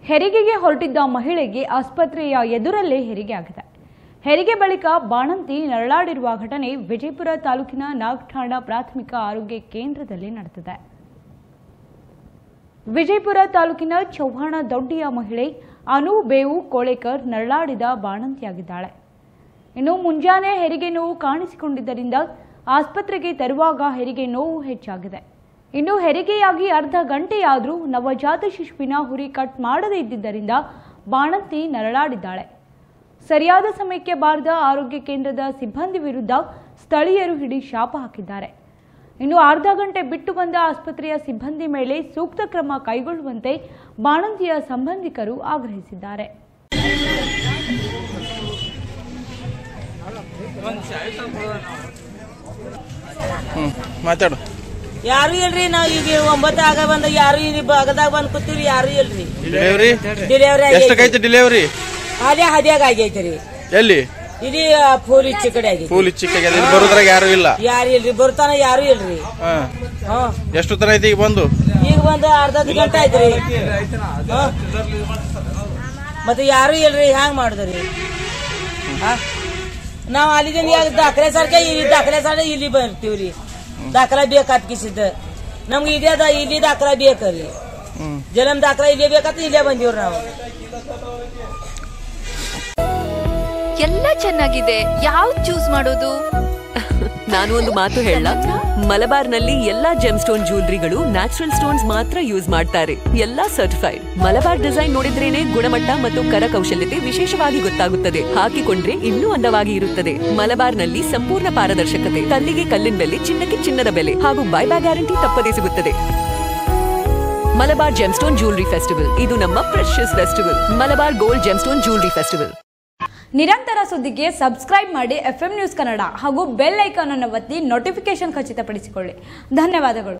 ಹೆರಿಗೆಗೆ ಹೊರಟಿದ್ದ ಮಹಿಳೆಗೆ ಆಸ್ಪತ್ರೆಯ ಎದುರಲ್ಲೇ ಹೆರಿಗೆ ಆಗಿದೆ ಹೆರಿಗೆ ಬಳಿಕ ಬಾಣಂತಿ ನರಳಾಡಿರುವ ಘಟನೆ ವಿಜಯಪುರ ತಾಲೂಕಿನ ನಾಗಠಾಣ ಪ್ರಾಥಮಿಕ ಆರೋಗ್ಯ ಕೇಂದ್ರದಲ್ಲಿ ನಡೆದಿದೆ ವಿಜಯಪುರ ತಾಲೂಕಿನ ಚೌಹಾಣ ದೊಡ್ಡಿಯ ಮಹಿಳೆ ಅನು ಬೇವು ಕೋಳೇಕರ್ ನರಳಾಡಿದ ಬಾಣಂತಿಯಾಗಿದ್ದಾಳೆ ಇನ್ನು ಮುಂಜಾನೆ ಹೆರಿಗೆ ನೋವು ಕಾಣಿಸಿಕೊಂಡಿದ್ದರಿಂದ ಆಸ್ಪತ್ರೆಗೆ ತರುವಾಗ ಹೆರಿಗೆ ನೋವು ಹೆಚ್ಚಾಗಿದೆ ಇನ್ನು ಹೆರಿಗೆಯಾಗಿ ಅರ್ಧ ಗಂಟೆಯಾದರೂ ನವಜಾತ ಶಿಶುವಿನ ಹುರಿ ಕಟ್ ಮಾಡದೇ ಇದ್ದಿದ್ದರಿಂದ ಬಾಣಂತಿ ನರಳಾಡಿದ್ದಾಳೆ ಸರಿಯಾದ ಸಮಯಕ್ಕೆ ಬಾರದ ಆರೋಗ್ಯ ಕೇಂದ್ರದ ಸಿಬ್ಬಂದಿ ವಿರುದ್ಧ ಸ್ಥಳೀಯರು ಹಿಡಿ ಶಾಪ ಹಾಕಿದ್ದಾರೆ ಇನ್ನು ಅರ್ಧ ಗಂಟೆ ಬಿಟ್ಟು ಬಂದ ಆಸ್ಪತ್ರೆಯ ಸಿಬ್ಬಂದಿ ಮೇಲೆ ಸೂಕ್ತ ಕ್ರಮ ಕೈಗೊಳ್ಳುವಂತೆ ಬಾಣಂತಿಯ ಸಂಬಂಧಿಕರು ಆಗ್ರಹಿಸಿದ್ದಾರೆ ಹ್ಮ್ ಮಾತಾಡು ಯಾರು ಇಲ್ರಿ ನಾವ್ ಈಗ ಒಂಬತ್ತು ಆಗ ಬಂದ ಯಾರು ಇಲ್ಲಿ ಭಾಗದಾಗ ಬಂದ್ ಕೂತೀವಿ ಯಾರು ಇಲ್ರಿ ಡಿಲಿವರಿ ಡಿಲಿವರಿ ಎಷ್ಟಕ್ಕೈತಿ ಡಿಲಿವರಿ ಅದೇ ಹದಿಯಾಗ ಆಗೈತ್ರಿ ಎಲ್ಲಿ ಇಲ್ಲಿ ಫೂಲ್ ಇಚ್ಚಿ ಕಡೆ ಆಗೈತಿ ಫೂಲ್ ಚಿಕ್ಕ ಬರೋದ್ರಾಗ ಯಾರು ಇಲ್ಲ ಯಾರು ಇಲ್ರಿ ಬರ್ತಾನ ಯಾರು ಇಲ್ರಿ ಹಾ ಹ್ಮ್ ಎಷ್ಟು ತರ ಐತಿ ಈಗ ಬಂದು ಈಗ ಒಂದು ಅರ್ಧ ಗಂಟೆ ಆಯ್ತ್ರಿ ಹ್ಮ್. ಮತ್ತೆ ಯಾರು ಇಲ್ರಿ ಹ್ಯಾಂಗ್ ಮಾಡುದ್ರಿ ಹಾ? ನಾವ್ ಅಲ್ಲಿದಿಂದ ಈಗ ದಾಖಲೆ ಸರ್ಕ ಇಲ್ಲಿ ದಾಖಲೆ ಸರ್ ಇಲ್ಲಿ ಬರ್ತೀವ್ರಿ ದಾಖಲೆ ಬೇಕಾತ್ ಕಿಸಿದ್ದ ನಮ್ಗೆ ಇದೇ ಅದ ಇಲ್ಲಿ ದಾಖಲೆ ಬೇಕ್ರಿ ಹ್ಮ್ ಜಲಂ ದಾಖಲೆ ಇಲ್ಲೇ ಬೇಕಂತ ಇಲ್ಲೇ ಬಂದೀವ್ರಿ ನಾವು ಎಲ್ಲ ಚೆನ್ನಾಗಿದೆ ಯಾವ್ದು ಚೂಸ್ ಮಾಡೋದು ನಾನು ಒಂದು ಮಾತು ಹೇಳ ಮಲಬಾರ್ನಲ್ಲಿ ಎಲ್ಲಾ ಜೆಮ್ ಸ್ಟೋನ್ ಜ್ಯುವೆಲ್ರಿಗಳು ನ್ಯಾಚುರಲ್ ಸ್ಟೋನ್ಸ್ ಮಾತ್ರ ಯೂಸ್ ಮಾಡ್ತಾರೆ ಎಲ್ಲಾ ಸರ್ಟಿಫೈಡ್ ಮಲಬಾರ್ ಡಿಸೈನ್ ನೋಡಿದ್ರೇನೆ ಗುಣಮಟ್ಟ ಮತ್ತು ಕರಕೌಶಲ್ಯತೆ ವಿಶೇಷವಾಗಿ ಗೊತ್ತಾಗುತ್ತದೆ ಹಾಕಿಕೊಂಡ್ರೆ ಇನ್ನೂ ಅಂದವಾಗಿ ಇರುತ್ತದೆ ಮಲಬಾರ್ನಲ್ಲಿ ಸಂಪೂರ್ಣ ಪಾರದರ್ಶಕತೆ ಕಲ್ಲಿಗೆ ಕಲ್ಲಿನ ಬೆಲೆ ಚಿನ್ನಕ್ಕೆ ಚಿನ್ನದ ಬೆಲೆ ಹಾಗೂ ಬೈಬ್ಯಾಕ್ ಗ್ಯಾರಂಟಿ ತಪ್ಪದೇ ಸಿಗುತ್ತದೆ ಮಲಬಾರ್ ಜೆಮ್ಸ್ಟೋನ್ ಜ್ಯುವೆಲ್ರಿ ಫೆಸ್ಟಿವಲ್ ಇದು ನಮ್ಮ precious festival Malabar gold gemstone jewellery festival ನಿರಂತರ ಸುದ್ದಿಗೆ ಸಬ್ಸ್ಕ್ರೈಬ್ ಮಾಡಿ ಎಫ್ಎಂ ನ್ಯೂಸ್ ಕನ್ನಡ ಹಾಗೂ ಬೆಲ್ ಐಕಾನ್ ಅನ್ನು ಒತ್ತಿ ನೋಟಿಫಿಕೇಶನ್ ಖಚಿತಪಡಿಸಿಕೊಳ್ಳಿ ಧನ್ಯವಾದಗಳು